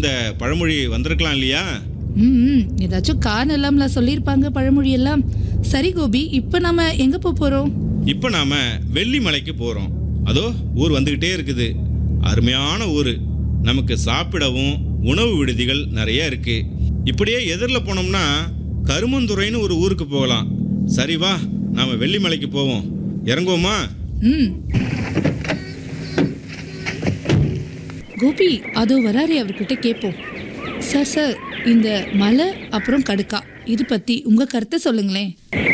இந்த பழமொழி வந்திருக்கலாம் இல்லையா ம் ம், ஏதாச்சும் காரணம் இல்லாமல சொல்லியிருப்பாங்க பழமொழி எல்லாம் சரி கோபி இப்போ நாம எங்க போக போறோம் இப்போ நாம வெள்ளிமலைக்கு போகிறோம் அதோ ஊர் வந்துக்கிட்டே இருக்குது அருமையான ஊர் நமக்கு சாப்பிடவும் உணவு விடுதிகள் நிறைய இருக்கு இப்படியே எதிரில் போனோம்னா கருமந்துறைன்னு ஒரு ஊருக்கு போகலாம் சரி வா நாம வெள்ளிமலைக்கு போவோம் இறங்குவோமா ம் கோபி அதோ வராரே அவர்கிட்ட கேட்போம் சார் சார் இந்த மலை அப்புறம் கடுக்கா இது பத்தி உங்க கருத்தை சொல்லுங்களேன்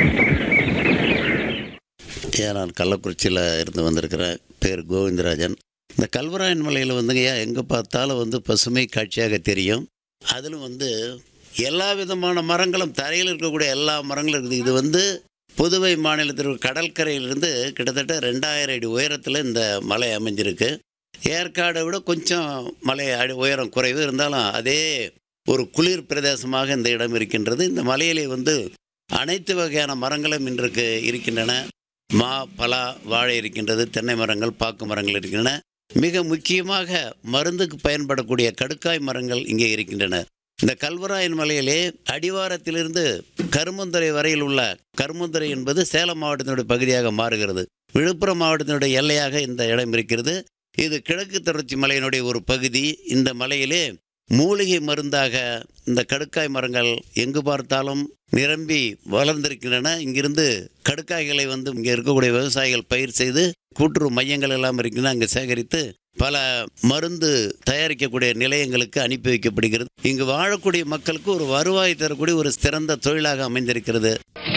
ஐயா நான் கள்ளக்குறிச்சியில் இருந்து வந்திருக்கிறேன் பேர் கோவிந்தராஜன் இந்த கல்வராயன் மலையில் வந்துங்க ஐயா எங்கே பார்த்தாலும் வந்து பசுமை காட்சியாக தெரியும் அதிலும் வந்து எல்லா விதமான மரங்களும் தரையில் இருக்கக்கூடிய எல்லா மரங்களும் இருக்குது இது வந்து புதுவை மாநிலத்தில் கடற்கரையிலிருந்து கிட்டத்தட்ட ரெண்டாயிரம் அடி உயரத்தில் இந்த மலை அமைஞ்சிருக்கு ஏற்காடை விட கொஞ்சம் மலை அடி உயரம் குறைவு இருந்தாலும் அதே ஒரு குளிர் பிரதேசமாக இந்த இடம் இருக்கின்றது இந்த மலையிலே வந்து அனைத்து வகையான மரங்களும் இன்றைக்கு இருக்கின்றன மா பலா வாழை இருக்கின்றது தென்னை மரங்கள் பாக்கு மரங்கள் இருக்கின்றன மிக முக்கியமாக மருந்துக்கு பயன்படக்கூடிய கடுக்காய் மரங்கள் இங்கே இருக்கின்றன இந்த கல்வராயன் மலையிலே அடிவாரத்திலிருந்து கருமந்துறை வரையில் உள்ள கருமந்துறை என்பது சேலம் மாவட்டத்தினுடைய பகுதியாக மாறுகிறது விழுப்புரம் மாவட்டத்தினுடைய எல்லையாக இந்த இடம் இருக்கிறது இது கிழக்கு தொடர்ச்சி மலையினுடைய ஒரு பகுதி இந்த மலையிலே மூலிகை மருந்தாக இந்த கடுக்காய் மரங்கள் எங்கு பார்த்தாலும் நிரம்பி வளர்ந்திருக்கின்றன இங்கிருந்து கடுக்காய்களை வந்து இங்கே இருக்கக்கூடிய விவசாயிகள் பயிர் செய்து கூட்டுறவு மையங்கள் எல்லாம் இருக்கின்றன அங்கே சேகரித்து பல மருந்து தயாரிக்கக்கூடிய நிலையங்களுக்கு அனுப்பி வைக்கப்படுகிறது இங்கு வாழக்கூடிய மக்களுக்கு ஒரு வருவாய் தரக்கூடிய ஒரு சிறந்த தொழிலாக அமைந்திருக்கிறது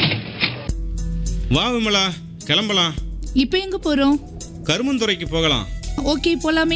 வா விமலா கிளம்பலாம் இப்போ எங்க போறோம் கருமந்துறைக்கு போகலாம் ஓகே போலாமே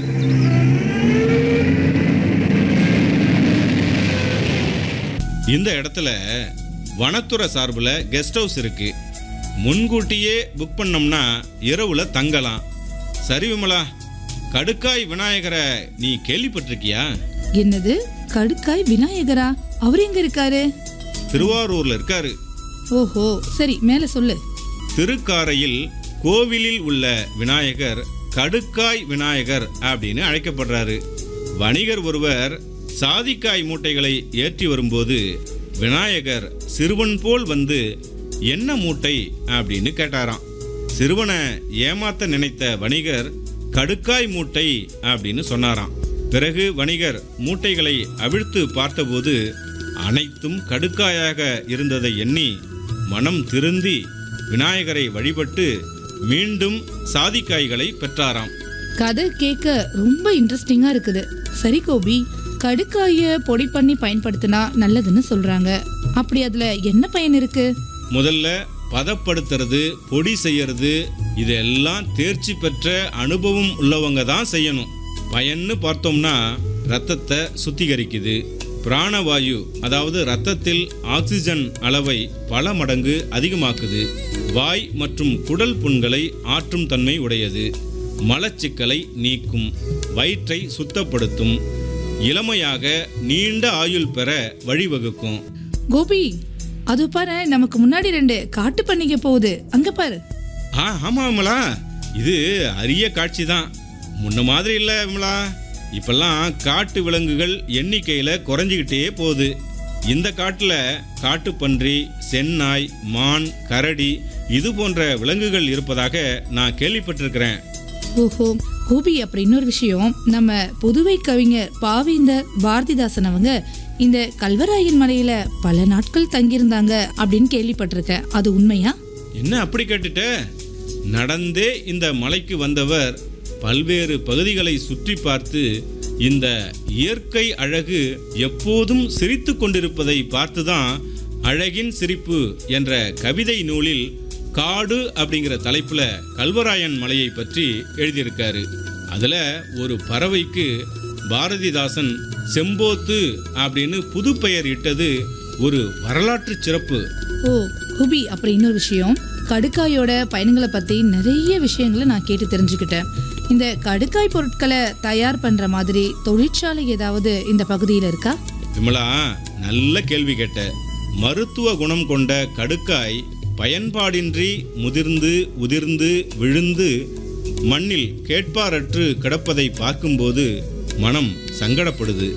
இந்த இடத்துல வனத்துறை சார்பில் கெஸ்ட் ஹவுஸ் இருக்கு முன்கூட்டியே புக் பண்ணோம்னா இரவுல தங்கலாம் சரி விமலா கடுக்காய் விநாயகரை நீ கேள்விப்பட்டிருக்கியா என்னது கடுக்காய் விநாயகரா அவர் எங்க இருக்காரு திருவாரூர்ல இருக்காரு ஓஹோ சரி மேல சொல்லு திருக்காரையில் கோவிலில் உள்ள விநாயகர் கடுக்காய் விநாயகர் அப்படின்னு அழைக்கப்படுறாரு வணிகர் ஒருவர் சாதிக்காய் மூட்டைகளை ஏற்றி வரும்போது விநாயகர் சிறுவன் போல் வந்து என்ன மூட்டை அப்படின்னு கேட்டாராம் சிறுவனை ஏமாத்த நினைத்த வணிகர் கடுக்காய் மூட்டை அப்படின்னு சொன்னாராம் பிறகு வணிகர் மூட்டைகளை அவிழ்த்து பார்த்தபோது அனைத்தும் கடுக்காயாக இருந்ததை எண்ணி மனம் திருந்தி விநாயகரை வழிபட்டு மீண்டும் சாதிக்காய்களை பெற்றாராம் கதை கேட்க ரொம்ப இன்ட்ரெஸ்டிங்கா இருக்குது சரி கோபி கடுக்காய பொடி பண்ணி பயன்படுத்தினா நல்லதுன்னு சொல்றாங்க அப்படி அதுல என்ன பயன் இருக்கு முதல்ல பதப்படுத்துறது பொடி செய்யறது இதெல்லாம் தேர்ச்சி பெற்ற அனுபவம் உள்ளவங்க தான் செய்யணும் பயன்னு பார்த்தோம்னா ரத்தத்தை சுத்திகரிக்குது பிராணவாயு அதாவது ரத்தத்தில் ஆக்சிஜன் அளவை பல மடங்கு அதிகமாக்குது வாய் மற்றும் குடல் புண்களை ஆற்றும் தன்மை உடையது மலச்சிக்கலை நீக்கும் வயிற்றை சுத்தப்படுத்தும் இளமையாக நீண்ட ஆயுள் பெற வழிவகுக்கும் கோபி அது பாரு நமக்கு முன்னாடி ரெண்டு காட்டு பண்டிகை போகுது அங்க பாரு ஆ ஆமா விமலா இது அரிய காட்சி தான் முன்ன மாதிரி இல்லை விமலா இப்பெல்லாம் காட்டு விலங்குகள் எண்ணிக்கையில் குறைஞ்சிக்கிட்டே போகுது இந்த காட்டில் காட்டுப்பன்றி செந்நாய் மான் கரடி இது போன்ற விலங்குகள் இருப்பதாக நான் கேள்விப்பட்டிருக்கிறேன் ஓஹோ கோபி அப்படி இன்னொரு விஷயம் நம்ம புதுவை கவிஞர் பாவேந்தர் பாரதிதாசன் அவங்க இந்த கல்வராயன் மலையில பல நாட்கள் தங்கியிருந்தாங்க அப்படின்னு கேள்விப்பட்டிருக்கேன் அது உண்மையா என்ன அப்படி கேட்டுட்ட நடந்தே இந்த மலைக்கு வந்தவர் பல்வேறு பகுதிகளை சுற்றி பார்த்து இந்த இயற்கை அழகு எப்போதும் சிரித்து கொண்டிருப்பதை பார்த்துதான் அழகின் சிரிப்பு என்ற கவிதை நூலில் காடு அப்படிங்கிற தலைப்புல கல்வராயன் மலையை பற்றி எழுதியிருக்காரு அதுல ஒரு பறவைக்கு பாரதிதாசன் செம்போத்து அப்படின்னு புது பெயர் இட்டது ஒரு வரலாற்று சிறப்பு ஓ குபி அப்புறம் இன்னொரு விஷயம் கடுக்காயோட பயன்களை பத்தி நிறைய விஷயங்களை நான் கேட்டு தெரிஞ்சுக்கிட்டேன் இந்த கடுக்காய் பொருட்களை தயார் பண்ற மாதிரி தொழிற்சாலை ஏதாவது இந்த பகுதியில் இருக்கா விமலா நல்ல கேள்வி கேட்ட மருத்துவ குணம் கொண்ட கடுக்காய் பயன்பாடின்றி முதிர்ந்து உதிர்ந்து விழுந்து மண்ணில் கேட்பாரற்று கிடப்பதை பார்க்கும்போது மனம் சங்கடப்படுது